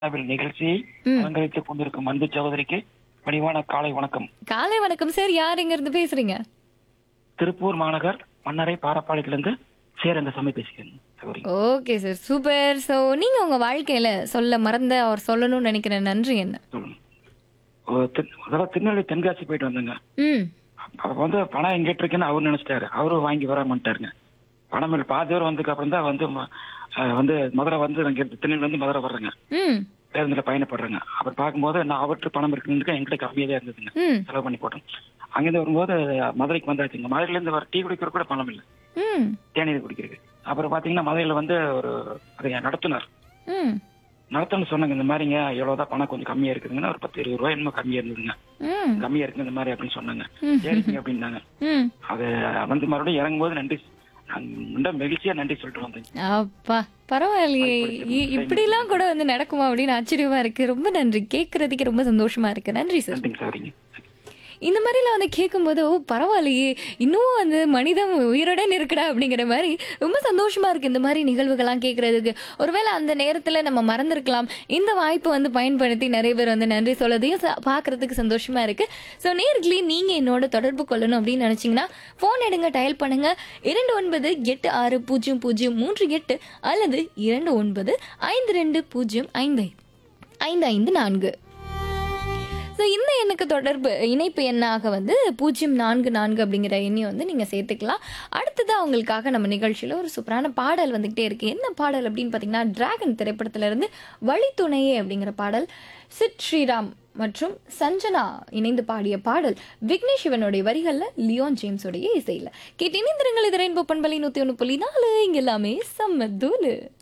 விழாவில் நிகழ்ச்சியை ம். அலங்கரித்துக் கொண்டிருக்கும் அன்பு சகோதரிக்கு பணிவான காலை வணக்கம் காலை வணக்கம் சார் யார் எங்க இருந்து பேசுறீங்க திருப்பூர் மாநகர் மன்னரை பாரப்பாளையத்திலிருந்து சேரங்க சமை பேசுகிறேன் சகோதரி ஓகே சார் சூப்பர் சோ நீங்க உங்க வாழ்க்கையில சொல்ல மறந்த அவர் சொல்லணும்னு நினைக்கிற நன்றி என்ன சொல்லுங்க ஒரு திரு- அதாவது திருநெல்வேலி தென்காசி போயிட்டு வந்தேங்க ம் அப்ப வந்து பணம் எங்கிட்ட இருக்குன்னு அவர் நினைச்சிட்டாரு அவரும் வாங்கி வர மாட்டாருங்க பணம் இல்லை பாதி தூரம் வந்ததுக்கு அப்புறம் தான் வந்து ம- அஹ் வந்து மதுரை வந்து இங்க திருநெல்வேலி வந்து மதுரை வர்றேங்க ம் பேருந்துல பயணப்படுறேங்க அப்புறம் பார்க்கும்போது நான் அவர்கிட்ட பணம் இருக்குன்னு என்கிட்ட கம்மியாக தான் இருந்ததுங்க ம் செலவு பண்ணி போட்டோம் அங்கிருந்து வரும்போது மதுரைக்கு வந்தாச்சுங்க மதுரையில இருந்து வர டீ குடிக்கிற கூட பணம் இல்லை ம் தேநீர் குடிக்கிறதுக்கு அப்புறம் பாத்தீங்கன்னா மதுரையில வந்து ஒரு அது நடத்துனர் ம் நடத்துனர் சொன்னாங்க இந்த மாதிரிங்க எவ்வளவுதான் பணம் கொஞ்சம் கம்மியா இருக்குதுங்கன்னா ஒரு பத்து இருபது ரூபாய் என்னமோ கம்மியா இருந்ததுங்க ம் கம்மியா இருக்கு இந்த மாதிரி அப்படின்னு சொன்னாங்க ம். சரிங்க அப்படின்னாங்க ம் அது வந்து மறுபடியும் இறங்கும்போது நன்றி நான் ரொம்ப மகிழ்ச்சியா நன்றி சொல்லிட்டு வந்தேங்க அப்பா பரவாயில்லையே இ- இப்படிலாம் கூட வந்து நடக்குமா அப்படின்னு ஆச்சரியமா இருக்கு ரொம்ப நன்றி கேட்கறதுக்கு ரொம்ப சந்தோஷமா இருக்கு நன்றி சார் நன்றிங்க சரிங்க இந்த மாதிரிலாம் வந்து கேட்கும்போது ஓ பரவாயில்லையே இன்னும் வந்து மனிதம் உயிருடன் இருக்குடா அப்படிங்கிற மாதிரி ரொம்ப சந்தோஷமா இருக்கு இந்த மாதிரி நிகழ்வுகள்லாம் கேட்கறதுக்கு ஒருவேளை அந்த நேரத்துல நம்ம மறந்துருக்கலாம் இந்த வாய்ப்பை வந்து பயன்படுத்தி நிறைய பேர் வந்து நன்றி சொல்லதையும் ச- பார்க்கறதுக்கு சந்தோஷமா இருக்கு ஸோ நேர்களே நீங்க என்னோட தொடர்பு கொள்ளணும் அப்படின்னு நினைச்சீங்கன்னா ஃபோன் எடுங்க டயல் பண்ணுங்க இரண்டு ஒன்பது எட்டு ஆறு பூஜ்ஜியம் பூஜ்ஜியம் மூன்று எட்டு அல்லது இரண்டு ஒன்பது ஐந்து ரெண்டு பூஜ்ஜியம் ஐந்து ஐந்து ஐந்து நான்கு ஸோ இந்த எண்ணுக்கு தொடர்பு இணைப்பு எண்ணாக வந்து பூஜ்ஜியம் நான்கு நான்கு அப்படிங்கிற எண்ணை வந்து நீங்கள் சேர்த்துக்கலாம் அடுத்தது அவங்களுக்காக நம்ம நிகழ்ச்சியில் ஒரு சூப்பரான பாடல் வந்துகிட்டே இருக்கு என்ன பாடல் அப்படின்னு பார்த்தீங்கன்னா டிராகன் திரைப்படத்துல இருந்து வழித்துணையே அப்படிங்கிற பாடல் சித் ஸ்ரீராம் மற்றும் சஞ்சனா இணைந்து பாடிய பாடல் விக்னேஷ் சிவனுடைய வரிகளில் லியோன் ஜேம்ஸோடைய இசையில் கேட்டு இணைந்திருங்கள் இது ரெயின்போ பண்பலி நூற்றி ஒன்று புள்ளி நாலு இங்க எல்லாமே செம்ம தூளு